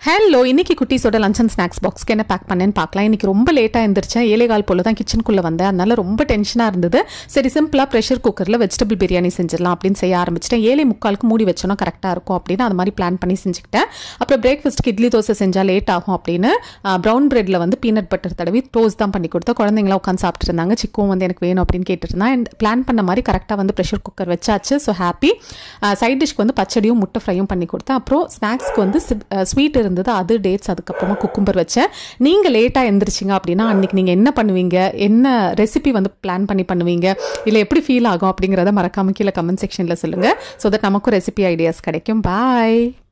hello இன்னைக்கு குட்டீஸோட lunch and snacks பாக்ஸ்க்கு என்ன பேக் பண்ணேன்னு பார்க்கலாம் இன்னைக்கு ரொம்ப லேட்டாக எழுந்திரிச்சேன் ஏழே கால் போல தான் கிச்சனுக்குள்ளே வந்தேன் அதனால ரொம்ப டென்ஷனாக இருந்தது சரி சிம்பிளாக ப்ரெஷர் குக்கரில் வெஜிடபிள் பிரியாணி செஞ்சிடலாம் அப்படின்னு செய்ய ஆரம்பிச்சிட்டேன் ஏழை முக்காலுக்கு மூடி வச்சோன்னா கரெக்டாக இருக்கும் அப்படின்னு அது மாதிரி பிளான் பண்ணி செஞ்சுக்கிட்டேன் அப்புறம் பிரேக்ஃபாஸ்ட்டுக்கு இட்லி தோசை செஞ்சால் லேட் ஆகும் அப்படின்னு ப்ரௌன் பிரெட்டில் வந்து பீனட் பட்டர் தடவி டோஸ்ட் தான் பண்ணி கொடுத்தேன் குழந்தைங்களாம் உட்காந்து சாப்பிட்டு இருந்தாங்க சிக்கும் வந்து எனக்கு வேணும் அப்படின்னு கேட்டுட்டு இருந்தேன் அண்ட் பிளான் பண்ண மாதிரி கரெக்டாக வந்து ப்ரெஷர் குக்கர் வச்சாச்சு ஸோ ஹாப்பி சைட் டிஷ்க்கு வந்து பச்சடியும் முட்டை ஃப்ரையும் பண்ணி கொடுத்தேன் அப்புறம் ஸ்நாக்ஸ்க்கு வந்து ஸ்வீட் இருந்தது அது டேட்ஸ் அதுக்கப்புறமா குக்கும்பர் வச்சேன் நீங்கள் லேட்டாக எந்திரிச்சிங்க அப்படின்னா அன்னைக்கு நீங்கள் என்ன பண்ணுவீங்க என்ன ரெசிபி வந்து பிளான் பண்ணி பண்ணுவீங்க இல்லை எப்படி ஃபீல் ஆகும் அப்படிங்கிறத மறக்காம கீழே கமெண்ட் செக்ஷனில் சொல்லுங்கள் ஸோ தட் நமக்கும் ரெசிபி ஐடியாஸ் கிடைக்கும் பாய்